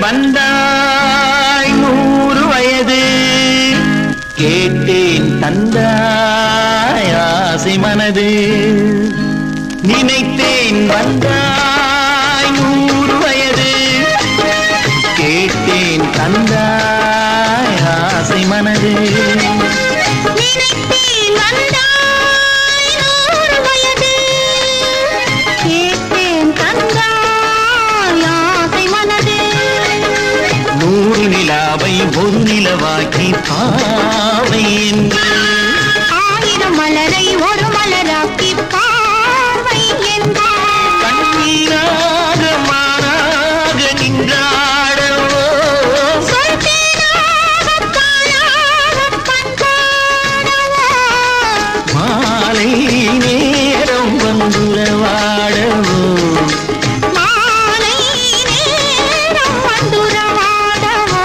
வந்தாய் நூறு வயது கேட்டேன் தந்தாய் ஆசை மனது நினைத்தேன் வந்தாய் நூறு வயது கேட்டேன் தந்தாய் ஆசை மனது நினைத்தேன் வந்தாய் நூறு வயது கேட்டேன் தந்தாய் ஆசை மனது நூறு நிலாவை ஒரு நிலவாக்கி பாவை என்று ஆயிரம் மலரை ஒரு மலராக்கி பார்வை என்றார் கண்ணீராக மாறாக நின்றாடவோ சொல் தேனாகப் பாழாகப் பண்பாடவோ. மாலை நேரம் வந்துறவாடவோ மாலை நேரம் வந்துறவாடவோ.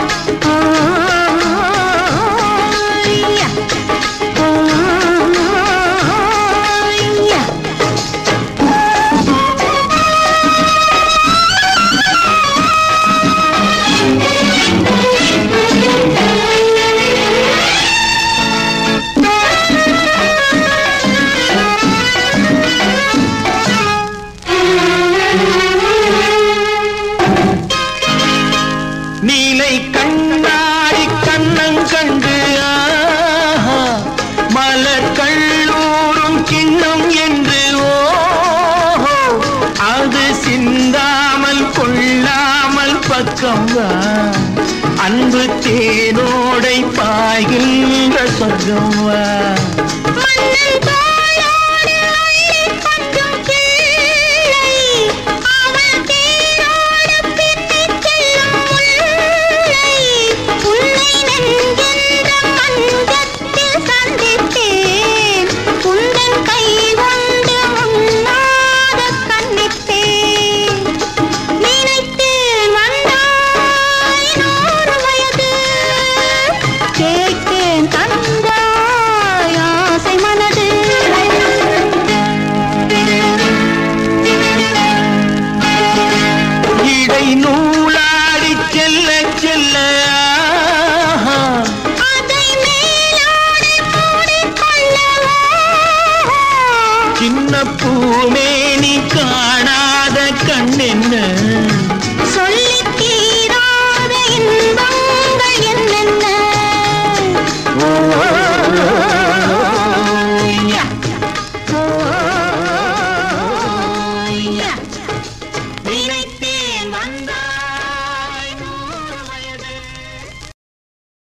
ஓய்யா. ஓய்யா. நீலை கண்ணாடி கண்ணம் கண்டு ஆஹா, மலர் கல்லூரும் கிண்ணம் என்று ஓஹோ அது சிந்தாமல் கொள்ளாமல் பக்கம் வா அன்பு தேனோடை பாய்கின்ற சொர்க்கம் வா